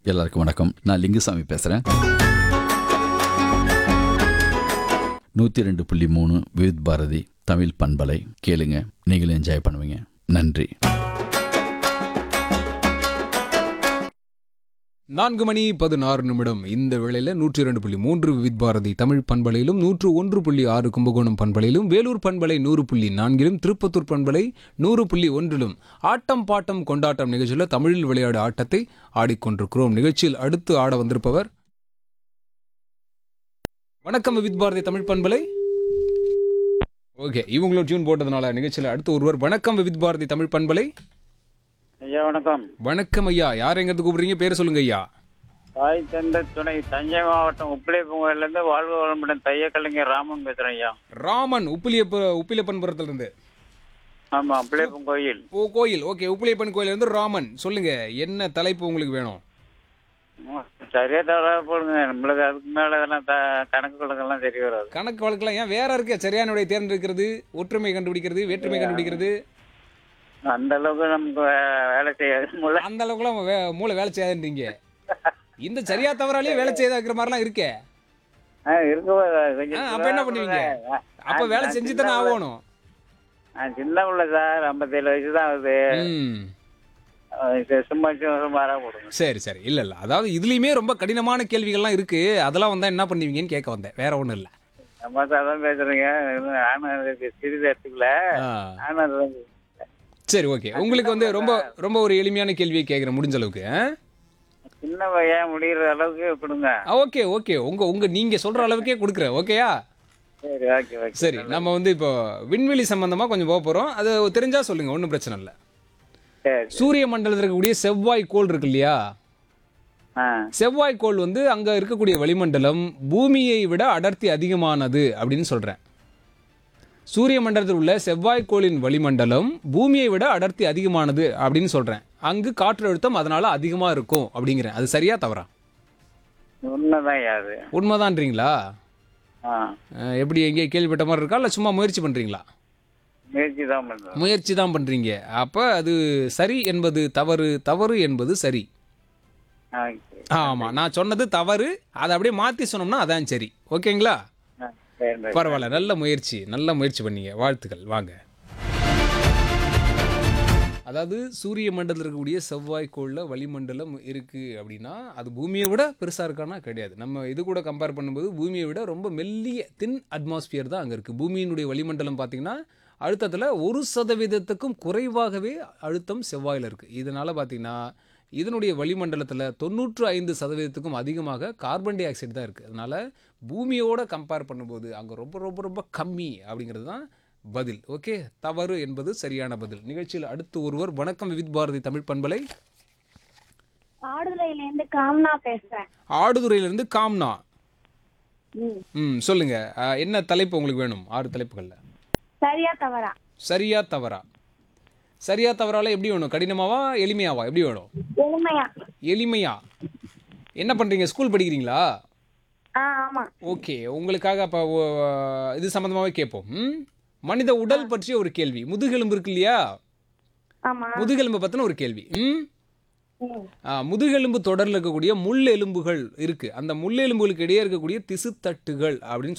எல்லாருக்கும் வணக்கம் நான் லிங்குசாமி பேசுகிறேன் நூற்றி ரெண்டு புள்ளி மூணு விவித் பாரதி தமிழ் பண்பலை கேளுங்க நீங்களும் என்ஜாய் பண்ணுவீங்க நன்றி நான்கு மணி பதினாறு நிமிடம் இந்த வேளையில நூற்றி இரண்டு புள்ளி மூன்று விவித் பாரதி தமிழ் பண்பலையிலும் நூற்று ஒன்று புள்ளி ஆறு கும்பகோணம் பண்பலையிலும் வேலூர் பண்பலை நூறு புள்ளி நான்கிலும் திருப்பத்தூர் பண்பலை நூறு புள்ளி ஒன்றிலும் ஆட்டம் பாட்டம் கொண்டாட்டம் நிகழ்ச்சியில் தமிழில் விளையாடு ஆட்டத்தை ஆடிக்கொண்டிருக்கிறோம் நிகழ்ச்சியில் அடுத்து ஆட வந்திருப்பவர் வணக்கம் விவித் பாரதி தமிழ் பண்பலை ஓகே இவங்களும் டியூன் போட்டதுனால நிகழ்ச்சியில் அடுத்து ஒருவர் வணக்கம் விவித் பாரதி தமிழ் பண்பலை ஐயா வணக்கம் வணக்கம் ஐயா யார் எங்கிறது கூப்பிடுறீங்க பேர் சொல்லுங்க ஐயா தாய் தந்த துணை தஞ்சை மாவட்டம் உப்பிலை பூங்காவிலேருந்து வாழ்வு வளமுடன் தைய கலைஞர் ராமன் பேசுறேன் ஐயா ராமன் உப்பிலியப்ப உப்பிலியப்பன்புரத்துல இருந்து ஆமா உப்பிலைப்பூம் கோயில் ஓ கோயில் ஓகே உப்பிலியப்பன் கோயில இருந்து ராமன் சொல்லுங்க என்ன தலைப்பு உங்களுக்கு வேணும் ம், சரியா தவறா போடுங்க நம்மளுக்கு அதுக்கு மேல இதெல்லாம் த- கணக்கு கணக்கெல்லாம் சரி வராது கணக்கு வழக்கெல்லாம் ஏன் வேற இருக்கு சரியான விடை தேர்ந்தெடுக்கிறது ஒற்றுமை கண்டுபிடிக்கிறது வேற்றுமை கண்டுபிடிக்கிறது அந்த அளவுக்கு நமக்கு வே- வேலை செய்யாது முல்ல அந்த அளவுக்குலாம் வே- மூளை வேலை செய்யாதுன்றீங்க இந்த சரியா தவறாலேயே வேலை செய்யாத இருக்கிற மாதிரிலாம் இருக்கே ஆ, இருக்கு பாரு, கொஞ்சம் ஆ, அப்ப என்ன பண்ணுவீங்க? ஆ, அப்ப வேலை நான் செஞ்சு சின்ன தானே பிள்ளை- ஆகணும் நான் சின்ன பிள்ளை சார் ஐம்பத்தேழு வயசு தான் ஆகுது ம் ஆ, இது சும்மா சும்மா சுமாரா போடுங்க சரி சரி இல்ல இல்ல அதாவது இதுலயுமே ரொம்ப கடினமான கேள்விகள்லாம் இருக்கு அதெல்லாம் வந்தா என்ன பண்ணுவீங்கன்னு கேட்க வந்தேன் வேற ஒண்ணும் இல்ல நம்ம சாதான் பேசுறீங்க நானும் அதுக்கு சிறிது எடுத்துக்கல ஆ. நானும் அதுதான் சரி ஓகே உங்களுக்கு வந்து ரொம்ப ரொம்ப ஒரு எளிமையான கேள்வியை கேட்குறேன் முடிஞ்ச அளவுக்கு ஆ? சின்ன பையன் முடிகிற அளவுக்கு கொடுங்க ஆ, ஓகே ஓகே உங்க உங்க நீங்க சொல்ற அளவுக்கே கொடுக்குறேன் ஓகேயா சரி ஓகே ஓகே சரி நம்ம வந்து இப்போ விண்வெளி சம்பந்தமா கொஞ்சம் போக போறோம் அது தெரிஞ்சா சொல்லுங்க ஒன்றும் பிரச்சனை இல்லை சரி சூரிய மண்டலத்தில் இருக்கக்கூடிய செவ்வாய் கோள் இருக்கு இல்லையா ஆ செவ்வாய் கோள் வந்து அங்க இருக்கக்கூடிய வளிமண்டலம் பூமியை விட அடர்த்தி அதிகமானது அப்படின்னு சொல்றேன் சூரிய மண்டலத்தில் உள்ள செவ்வாய் கோளின் வளிமண்டலம் பூமியை விட அடர்த்தி அதிகமானது அப்படின்னு சொல்றேன் அங்கு காற்று அழுத்தம் அதனால அதிகமா இருக்கும் அப்படிங்கிறேன் அது சரியா தவறா உண்மைதான் அது உண்மைதான்றீங்களா ஆ அஹ், எப்படி எங்கேயே கேள்விப்பட்ட மாதிரி இருக்கா இல்லை சும்மா முயற்சி பண்ணுறீங்களா முயற்சி தான் பண்றோம் முயற்சி தான் பண்ணுறீங்க அப்போ அது சரி என்பது தவறு தவறு என்பது சரி ஓகே ஆமாம் நான் சொன்னது தவறு அதை அப்படியே மாற்றி சொன்னோம்னா அதான் சரி ஓகேங்களா ஆ, சரி சரி. பரவாயில்ல நல்ல முயற்சி நல்ல முயற்சி பண்ணீங்க வாழ்த்துக்கள் வாங்க அதாவது சூரிய மண்டலத்தில் இருக்கக்கூடிய செவ்வாய் கோளில் வளிமண்டலம் இருக்குது அப்படின்னா அது பூமியை விட பெருசாக இருக்கானா கிடையாது நம்ம இது கூட கம்பேர் பண்ணும்போது பூமியை விட ரொம்ப மெல்லிய தின் அட்மாஸ்பியர் தான் அங்கே இருக்குது பூமியினுடைய வளிமண்டலம் பார்த்திங்கன்னா அழுத்தத்தில் ஒரு சதவீதத்துக்கும் குறைவாகவே அழுத்தம் செவ்வாயில் இருக்குது இதனால் பார்த்திங்கன்னா இதனுடைய வளிமண்டலத்தில் தொண்ணூற்று ஐந்து சதவீதத்துக்கும் அதிகமாக கார்பன் டை ஆக்சைடு தான் இருக்குது அதனால் பூமியோட கம்பேர் பண்ணும்போது அங்கே ரொம்ப ரொம்ப ரொம்ப கம்மி அப்படிங்கிறது தான் பதில் ஓகே தவறு என்பது சரியான பதில் நிகழ்ச்சியில் அடுத்து ஒருவர் வணக்கம் விவித் பாரதி தமிழ் பண்பலை ஆடுதுறையில இருந்து காம்னா பேசுறேன் ஆடுதுறையிலிருந்து காம்னா ம். ம் சொல்லுங்க அஹ், என்ன தலைப்பு உங்களுக்கு வேணும் ஆறு தலைப்புகளில் சரியா தவறா சரியா தவறா சரியா தவறால எப்படி வேணும் கடினமாவா எளிமையாவா எப்படி வேணும் எளிமையா எளிமையா என்ன பண்றீங்க ஸ்கூல் படிக்கிறீங்களா ஆ ஆமா ஓகே உங்களுக்காக அப்போ இது சம்மந்தமாகவே கேட்போம் ம்? மனித உடல் பற்றிய ஒரு கேள்வி முதுகெலும்பு இருக்கு இல்லையா ஆமா முதுகெலும்பை பற்றின ஒரு கேள்வி ம் ம். ஆ, முதுகெலும்பு தொடரில் இருக்கக்கூடிய முள் எலும்புகள் இருக்கு அந்த முள் எலும்புகளுக்கு இடையே இருக்கக்கூடிய திசுத்தட்டுகள் அப்படின்னு